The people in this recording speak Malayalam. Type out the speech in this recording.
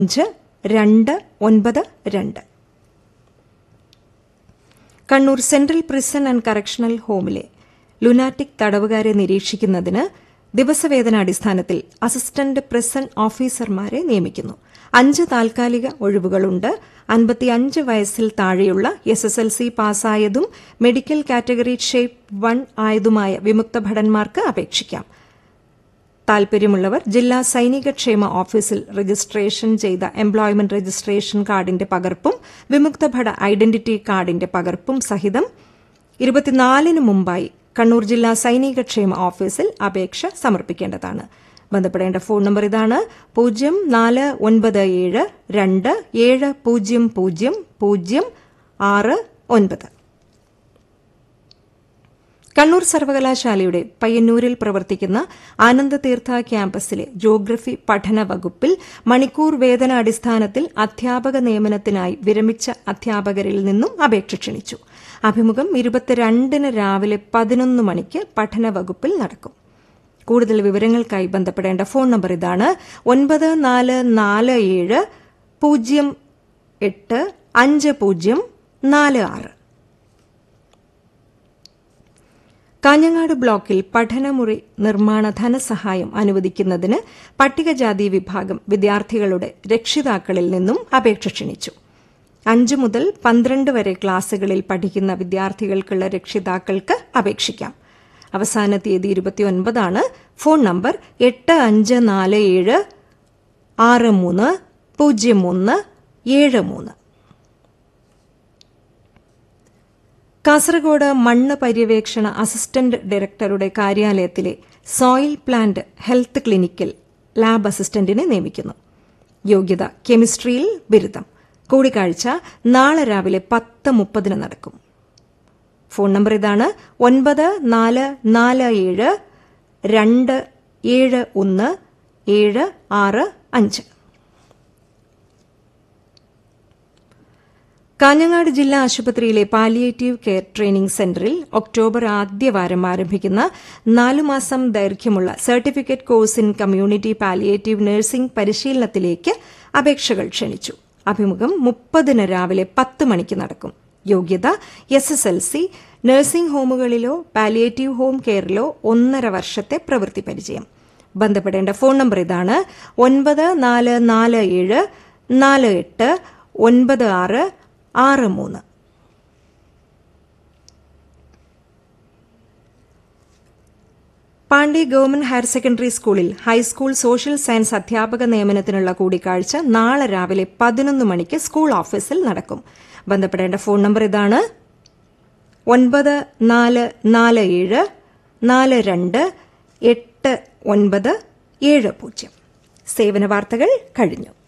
അഞ്ച് രണ്ട് ഒൻപത് രണ്ട് Kannur central prison and correctional ഹോമിലെ ലുനാറ്റിക് തടവുകാരെ നിരീക്ഷിക്കുന്നതിന് ദിവസവേതനാടിസ്ഥാനത്തിൽ അസിസ്റ്റന്റ് പ്രിസൺ ഓഫീസർമാരെ നിയമിക്കുന്നു അഞ്ച് താൽക്കാലിക ഒഴിവുകളുണ്ട് അൻപത്തിയഞ്ച് വയസ്സിൽ താഴെയുള്ള എസ് എസ് എൽ സി പാസ്സായതും മെഡിക്കൽ കാറ്റഗറി ഷേപ്പ് വൺ ആയതുമായ വിമുക്ത ഭടന്മാർക്ക് അപേക്ഷിക്കാം താൽപര്യമുള്ളവർ ജില്ലാ സൈനിക ക്ഷേമ ഓഫീസിൽ രജിസ്ട്രേഷൻ ചെയ്ത എംപ്ലോയ്മെന്റ് രജിസ്ട്രേഷൻ കാർഡിന്റെ പകർപ്പും വിമുക്ത ഭട ഐഡന്റിറ്റി കാർഡിന്റെ പകർപ്പും സഹിതം ഇരുപത്തിനാലിന് മുമ്പായി കണ്ണൂർ ജില്ലാ സൈനിക ക്ഷേമ ഓഫീസിൽ അപേക്ഷ സമർപ്പിക്കേണ്ടതാണ് ബന്ധപ്പെടേണ്ട ഫോൺ നമ്പർ ഇതാണ് പൂജ്യം നാല് ഒൻപത് ഏഴ് രണ്ട് ഏഴ് പൂജ്യം പൂജ്യം പൂജ്യം ആറ് ഒൻപത് കണ്ണൂർ സർവകലാശാലയുടെ പയ്യന്നൂരിൽ പ്രവർത്തിക്കുന്ന ആനന്ദതീർത്ഥ ക്യാമ്പസിലെ ജോഗ്രഫി പഠന വകുപ്പിൽ മണിക്കൂർ വേതനാടിസ്ഥാനത്തിൽ അധ്യാപക നിയമനത്തിനായി വിരമിച്ച അധ്യാപകരിൽ നിന്നും അപേക്ഷ ക്ഷണിച്ചു അഭിമുഖം ഇരുപത്തിരണ്ടിന് രാവിലെ പതിനൊന്ന് മണിക്ക് പഠന വകുപ്പിൽ നടക്കും കൂടുതൽ വിവരങ്ങൾക്കായി ബന്ധപ്പെടേണ്ട ഫോൺ നമ്പർ ഇതാണ് ഒൻപത് നാല് നാല് ഏഴ് പൂജ്യം എട്ട് അഞ്ച് പൂജ്യം നാല് ആറ് കാഞ്ഞങ്ങാട് ബ്ലോക്കിൽ പഠനമുറി നിർമ്മാണ ധനസഹായം അനുവദിക്കുന്നതിന് പട്ടികജാതി വിഭാഗം വിദ്യാർത്ഥികളുടെ രക്ഷിതാക്കളിൽ നിന്നും അപേക്ഷ ക്ഷണിച്ചു അഞ്ചു മുതൽ പന്ത്രണ്ട് വരെ ക്ലാസുകളിൽ പഠിക്കുന്ന വിദ്യാർത്ഥികൾക്കുള്ള രക്ഷിതാക്കൾക്ക് അപേക്ഷിക്കാം അവസാന തീയതി ഇരുപത്തിയൊൻപതാണ് ഫോൺ നമ്പർ എട്ട് അഞ്ച് നാല് ഏഴ് ആറ് മൂന്ന് പൂജ്യം മൂന്ന് ഏഴ് മൂന്ന് കാസർഗോഡ് മണ്ണ് പര്യവേക്ഷണ അസിസ്റ്റന്റ് ഡയറക്ടറുടെ കാര്യാലയത്തിലെ സോയിൽ പ്ലാന്റ് ഹെൽത്ത് ക്ലിനിക്കിൽ ലാബ് അസിസ്റ്റന്റിനെ നിയമിക്കുന്നു യോഗ്യത കെമിസ്ട്രിയിൽ ബിരുദം കൂടിക്കാഴ്ച നാളെ രാവിലെ പത്ത് മുപ്പതിന് നടക്കും ഫോൺ നമ്പർ ഇതാണ് ഒൻപത് നാല് നാല് ഏഴ് രണ്ട് ഏഴ് ഒന്ന് ഏഴ് ആറ് അഞ്ച് കാഞ്ഞങ്ങാട് ജില്ലാ ആശുപത്രിയിലെ പാലിയേറ്റീവ് കെയർ ട്രെയിനിംഗ് സെന്ററിൽ ഒക്ടോബർ ആദ്യവാരം ആരംഭിക്കുന്ന നാലുമാസം ദൈർഘ്യമുള്ള certificate course in community palliative nursing പരിശീലനത്തിലേക്ക് അപേക്ഷകൾ ക്ഷണിച്ചു അഭിമുഖം മുപ്പതിന് രാവിലെ പത്ത് മണിക്ക് നടക്കും യോഗ്യത S S L C nursing ഹോമുകളിലോ പാലിയേറ്റീവ് ഹോം കെയറിലോ ഒന്നര വർഷത്തെ പ്രവൃത്തി പരിചയം ബന്ധപ്പെടേണ്ട ഫോൺ നമ്പർ ഇതാണ് ഒൻപത് നാല് നാല് ഏഴ് നാല് എട്ട് ഒൻപത് ആറ് ആറ് മൂന്ന് പാണ്ഡ്യ ഗവൺമെന്റ് ഹയർ സെക്കൻഡറി സ്കൂളിൽ ഹൈസ്കൂൾ സോഷ്യൽ സയൻസ് അധ്യാപക നിയമനത്തിനുള്ള കൂടിക്കാഴ്ച നാളെ രാവിലെ പതിനൊന്ന് മണിക്ക് സ്കൂൾ ഓഫീസിൽ നടക്കും ബന്ധപ്പെടേണ്ട ഫോൺ നമ്പർ ഇതാണ് ഒൻപത് നാല് നാല് ഏഴ് നാല് രണ്ട് എട്ട് ഒൻപത് ഏഴ് പൂജ്യം സേവന വാർത്തകൾ കഴിഞ്ഞു